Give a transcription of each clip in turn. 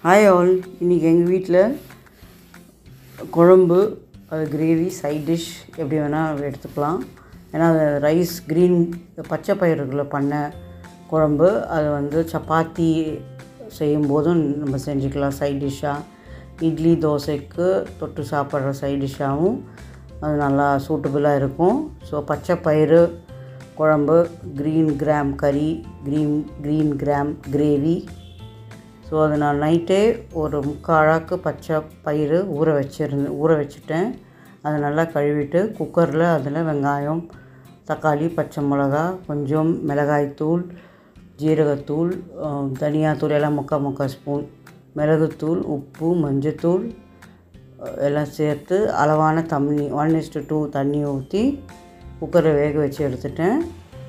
hi all இன்றைக்கி எங்கள் வீட்டில் குழம்பு அது கிரேவி சைட் டிஷ் எப்படி வேணால் எடுத்துக்கலாம் ஏன்னா அது ரைஸ் க்ரீன் பச்சை பயிறுகளை பண்ண குழம்பு அது வந்து சப்பாத்தி செய்யும் போதும் நம்ம செஞ்சுக்கலாம் சைட் டிஷ்ஷாக இட்லி தோசைக்கு தொட்டு சாப்பிட்ற சைட் டிஷ்ஷாகவும் அது நல்லா சூட்டபுளாக இருக்கும் ஸோ பச்சை பயிறு குழம்பு க்ரீன் கிராம் கறி green green gram gravy so அதை நான் நைட்டே ஒரு முக்காழாக்கு பச்சை பயிறு ஊற வச்சிருந்தேன் ஊற வச்சுட்டேன் அதை நல்லா கழுவிட்டு குக்கரில் அதில் வெங்காயம் தக்காளி பச்சை மிளகா கொஞ்சம் மிளகாய்த்தூள் ஜீரகத்தூள் அஹ், தனியாத்தூள் எல்லாம் முக்கால் முக்கால் ஸ்பூன் மிளகுத்தூள் உப்பு மஞ்சத்தூள் அஹ், எல்லாம் சேர்த்து அளவான தண்ணி ஒன் இஸ்டு டூ தண்ணி ஊற்றி குக்கரை வேக வச்சு எடுத்துட்டேன்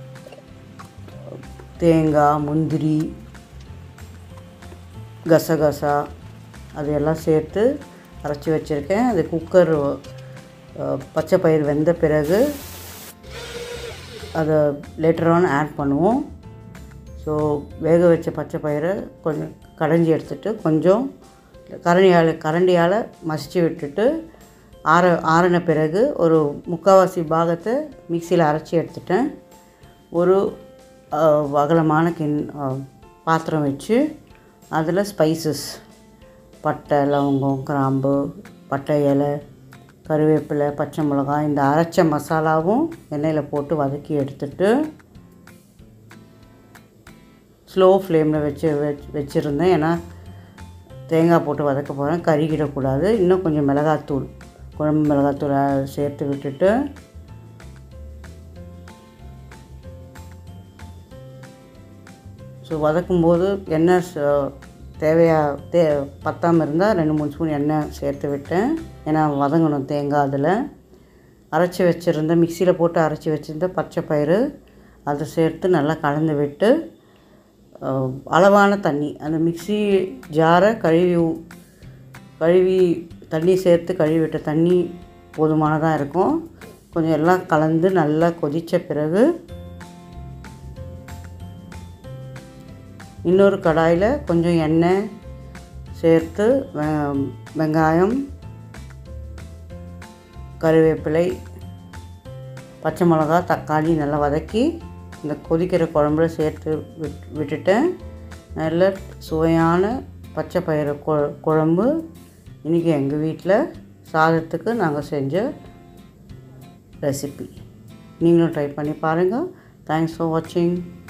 தேங்காய் முந்திரி கசகசா அதையெல்லாம் சேர்த்து அரைச்சி வச்சுருக்கேன் அது குக்கர் அஹ், பச்சை பயிர் வெந்த பிறகு அதை லேட்டரான் ஆட் பண்ணுவோம் ஸோ வேக வச்ச பச்சை பயிரை கொஞ்சம் கடைஞ்சி எடுத்துட்டு கொஞ்சம் கரண்டியால் கரண்டியால் மசிச்சு விட்டுட்டு ஆற ஆறின பிறகு ஒரு முக்கால்வாசி பாகத்தை மிக்சியில் அரைச்சி எடுத்துட்டேன் ஒரு அஹ், அகலமான கிண் அஹ், பாத்திரம் வச்சு அதில் ஸ்பைசஸ் பட்டை லவங்கம் கிராம்பு பட்டை இலை கருவேப்பிலை பச்சை மிளகாய் இந்த அரைச்ச மசாலாவும் எண்ணெயில் போட்டு வதக்கி எடுத்துட்டு ஸ்லோ ஃப்ளேமில் வச்சு வச் வச்சுருந்தேன் ஏன்னா தேங்காய் போட்டு வதக்க போகிறேன் கருகிடக்கூடாது இன்னும் கொஞ்சம் மிளகாத்தூள் குழம்பு மிளகாத்தூளை சேர்த்து விட்டுட்டு ஸோ வதக்கும்போது எண்ணெய் ச- தேவையா தே பத்தாமல் இருந்தால் ரெண்டு மூணு ஸ்பூன் எண்ணெய் சேர்த்து விட்டேன் ஏன்னா வதங்கணும் தேங்காய் அதில் அரைச்சி வச்சுருந்த மிக்சியில் போட்டு அரைச்சி வச்சுருந்த பச்சை பயிறு அதை சேர்த்து நல்லா கலந்து விட்டு அஹ், அளவான தண்ணி அந்த மிக்ஸி ஜாரை கழுவி ஊ- கழுவி தண்ணி சேர்த்து கழுவி விட்ட தண்ணி போதுமானதாக இருக்கும் கொஞ்சம் எல்லாம் கலந்து நல்லா கொதித்த பிறகு இன்னொரு கடாயில் கொஞ்சம் எண்ணெய் சேர்த்து வெ- வெங்காயம் கருவேப்பிலை பச்சை மிளகா தக்காளி நல்லா வதக்கி இந்த கொதிக்கிற குழம்புல சேர்த்து விட் விட்டுட்டேன் நல்ல சுவையான பச்சை பயிறு கொ குழம்பு இன்றைக்கி எங்கள் வீட்டில் சாதத்துக்கு நாங்கள் செஞ்ச ரெசிபி நீங்களும் ட்ரை பண்ணி பாருங்கள் தேங்க்ஸ் ஃபார் வாட்சிங்